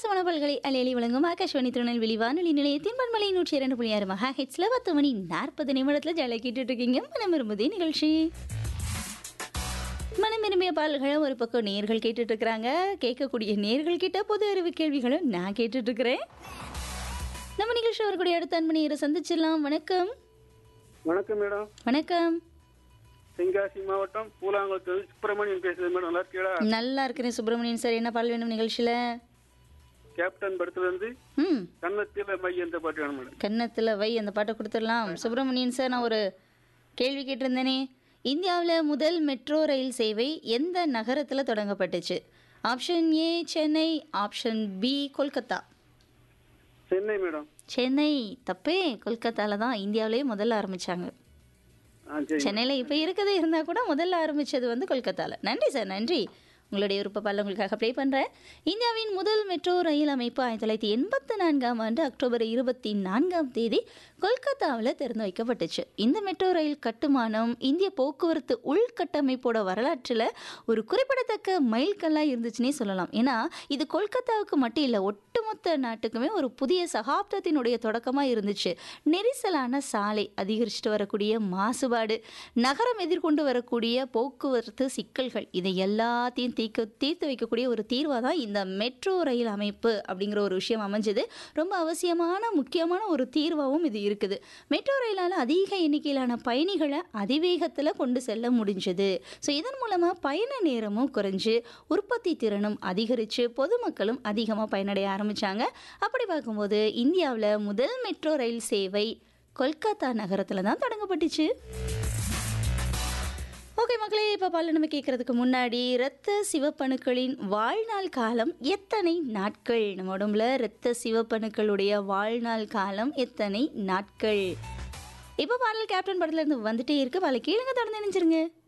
அட்டகாசமான பல்களை அலையலி வழங்கும் ஆகாஷ்வாணி திருநெல்வேலி வானொலி நிலையத்தின் பன்மலை நூற்றி இரண்டு புள்ளி ஆறு மகா ஹெட்ஸ்ல பத்து மணி நாற்பது நிமிடத்தில் ஜாலியாக கேட்டுட்டு இருக்கீங்க மனம் விரும்புதே நிகழ்ச்சி மனம் விரும்பிய பாடல்களை ஒரு பக்கம் நேர்கள் கேட்டுட்டு இருக்கிறாங்க கேட்கக்கூடிய நேர்கள் கிட்ட பொது அறிவு கேள்விகளும் நான் கேட்டுட்டு இருக்கிறேன் நம்ம நிகழ்ச்சி வரக்கூடிய அடுத்த அன்பணியரை சந்திச்சிடலாம் வணக்கம் வணக்கம் மேடம் வணக்கம் தென்காசி மாவட்டம் பூலாங்குளத்து சுப்பிரமணியன் பேசுறது மேடம் நல்லா இருக்கீங்களா நல்லா இருக்கிறேன் சுப்பிரமணியன் சார் என்ன பாடல் வேணும் நிகழ்ச்சியில் கேப்டன் படத்துல இருந்து ம் கன்னத்தில மை என்ற பாட்டு வேணும் மேடம் கன்னத்தில் வை அந்த பாட்டை கொடுத்துடலாம் சுப்பிரமணியன் சார் நான் ஒரு கேள்வி கேட்டிருந்தேனே இந்தியாவில் முதல் மெட்ரோ ரயில் சேவை எந்த நகரத்தில் தொடங்கப்பட்டுச்சு option A Chennai option B Kolkata Chennai madam Chennai தப்பே கொல்கத்தாவில் தான் இந்தியாவிலேயே முதல்ல ஆரம்பித்தாங்க ஆ சரி சென்னையில் இப்போ இருக்கதே இருந்தால் கூட முதல்ல ஆரம்பித்தது வந்து கொல்கத்தாவில் நன்றி சார் நன்றி உங்களுடைய விருப்ப பாடல் உங்களுக்காக ப்ளே பண்ணுறேன் இந்தியாவின் முதல் மெட்ரோ ரயில் அமைப்பு ஆயிரத்தி தொள்ளாயிரத்தி எண்பத்தி நான்காம் ஆண்டு அக்டோபர் இருபத்தி நான்காம் தேதி கொல்கத்தாவில் திறந்து வைக்கப்பட்டுச்சு இந்த மெட்ரோ ரயில் கட்டுமானம் இந்திய போக்குவரத்து உள்கட்டமைப்போட வரலாற்றில் ஒரு குறிப்பிடத்தக்க மைல்கல்லாக இருந்துச்சுன்னே சொல்லலாம் ஏன்னா இது கொல்கத்தாவுக்கு மட்டும் இல்லை ஒட்டுமொத்த நாட்டுக்குமே ஒரு புதிய சகாப்தத்தினுடைய தொடக்கமாக இருந்துச்சு நெரிசலான சாலை அதிகரிச்சுட்டு வரக்கூடிய மாசுபாடு நகரம் எதிர்கொண்டு வரக்கூடிய போக்குவரத்து சிக்கல்கள் இதை எல்லாத்தையும் தீர்க்க தீர்த்து வைக்கக்கூடிய ஒரு தீர்வாக தான் இந்த மெட்ரோ ரயில் அமைப்பு அப்படிங்கிற ஒரு விஷயம் அமைஞ்சது ரொம்ப அவசியமான முக்கியமான ஒரு தீர்வாகவும் இது இருக்குது மெட்ரோ ரயிலால் அதிக எண்ணிக்கையிலான பயணிகளை அதிவேகத்தில் கொண்டு செல்ல முடிஞ்சது ஸோ இதன் மூலமாக பயண நேரமும் குறைஞ்சு உற்பத்தி திறனும் அதிகரித்து பொதுமக்களும் அதிகமாக பயனடைய ஆரம்பித்தாங்க அப்படி பார்க்கும்போது இந்தியாவில் முதல் மெட்ரோ ரயில் சேவை கொல்கத்தா நகரத்தில் தான் தொடங்கப்பட்டுச்சு ஓகே மக்களே இப்போ பால நம்ம கேட்குறதுக்கு முன்னாடி இரத்த சிவப்பணுக்களின் வாழ்நாள் காலம் எத்தனை நாட்கள் நம்ம உடம்புல இரத்த சிவப்பணுக்களுடைய வாழ்நாள் காலம் எத்தனை நாட்கள் இப்போ பாடல் கேப்டன் படத்துல இருந்து வந்துட்டே இருக்கு பால கேளுங்க தொடர்ந்து நினைச்சிருங்க